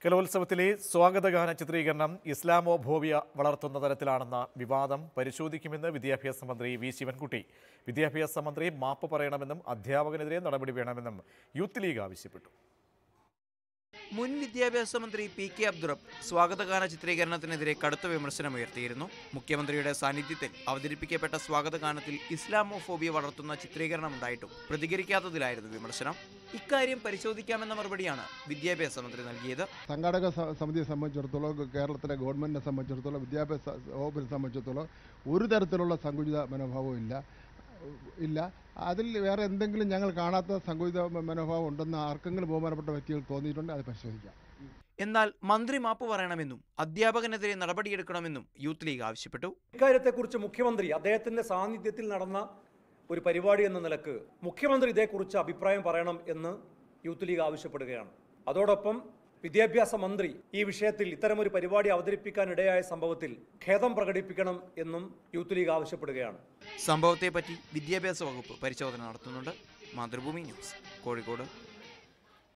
കലോത്സവത്തിലെ സ്വാഗതഗാന ചിത്രീകരണം ഇസ്ലാമോഫോബിയ വളർത്തുന്ന തരത്തിലാണെന്ന വിവാദം പരിശോധിക്കുമെന്ന് വിദ്യാഭ്യാസ മന്ത്രി വി ശിവൻകുട്ടി വിദ്യാഭ്യാസ മന്ത്രി മാപ്പ് പറയണമെന്നും അധ്യാപകനെതിരെ നടപടി വേണമെന്നും യൂത്ത് ലീഗ് ആവശ്യപ്പെട്ടു മുൻ വിദ്യാഭ്യാസ മന്ത്രി പി കെ അബ്ദുറബ് സ്വാഗതഗാന ചിത്രീകരണത്തിനെതിരെ കടുത്ത വിമർശനമുയർത്തിയിരുന്നു മുഖ്യമന്ത്രിയുടെ സാന്നിധ്യത്തിൽ അവതരിപ്പിക്കപ്പെട്ട സ്വാഗതഗാനത്തിൽ ഇസ്ലാമോഫോബിയ വളർത്തുന്ന ചിത്രീകരണമുണ്ടായിട്ടും പ്രതികരിക്കാത്തതിലായിരുന്നു വിമർശനം ഇക്കാര്യം പരിശോധിക്കാമെന്ന മറുപടിയാണ് വിദ്യാഭ്യാസ മന്ത്രി നൽകിയത് സംഘാടക സ- സമിതിയെ സംബന്ധിച്ചിടത്തോളം കേരളത്തിലെ ഗവൺമെൻറ്റിനെ സംബന്ധിച്ചിടത്തോളം വിദ്യാഭ്യാസ വകുപ്പിനെ സംബന്ധിച്ചിടത്തോളം ഒരു തരത്തിലുള്ള സങ്കുചിത മനോഭാവവും ഇല്ല ഇല്ല അതിൽ വേറെ എന്തെങ്കിലും ഞങ്ങൾ കാണാത്ത സങ്കുചിത മ- മനോഭാവം ഉണ്ടെന്ന് ആർക്കെങ്കിലും ബഹുമാനപ്പെട്ട വ്യക്തികൾ തോന്നിയിട്ടുണ്ടെങ്കിൽ അത് പരിശോധിക്കാം എന്നാൽ മന്ത്രി മാപ്പ് പറയണമെന്നും അധ്യാപകനെതിരെ നടപടിയെടുക്കണമെന്നും യൂത്ത് ലീഗ് ആവശ്യപ്പെട്ടു ഇക്കാര്യത്തെക്കുറിച്ച് മുഖ്യമന്ത്രി അദ്ദേഹത്തിന്റെ സാന്നിധ്യത്തിൽ നടന്ന ഒരു പരിപാടി എന്ന നിലക്ക് മുഖ്യമന്ത്രി ഇതേക്കുറിച്ച് അഭിപ്രായം പറയണം എന്ന് യൂത്ത് ലീഗ് ആവശ്യപ്പെടുകയാണ് അതോടൊപ്പം വിദ്യാഭ്യാസ മന്ത്രി ഈ വിഷയത്തിൽ ഇത്തരമൊരു പരിപാടി അവതരിപ്പിക്കാൻ ഇടയായ സംഭവത്തിൽ ഖേദം പ്രകടിപ്പിക്കണം എന്നും യൂത്ത് ലീഗ് ആവശ്യപ്പെടുകയാണ് സംഭവത്തെപ്പറ്റി വിദ്യാഭ്യാസ വകുപ്പ് പരിശോധന നടത്തുന്നുണ്ട് മാതൃഭൂമി ന്യൂസ് കോഴിക്കോട്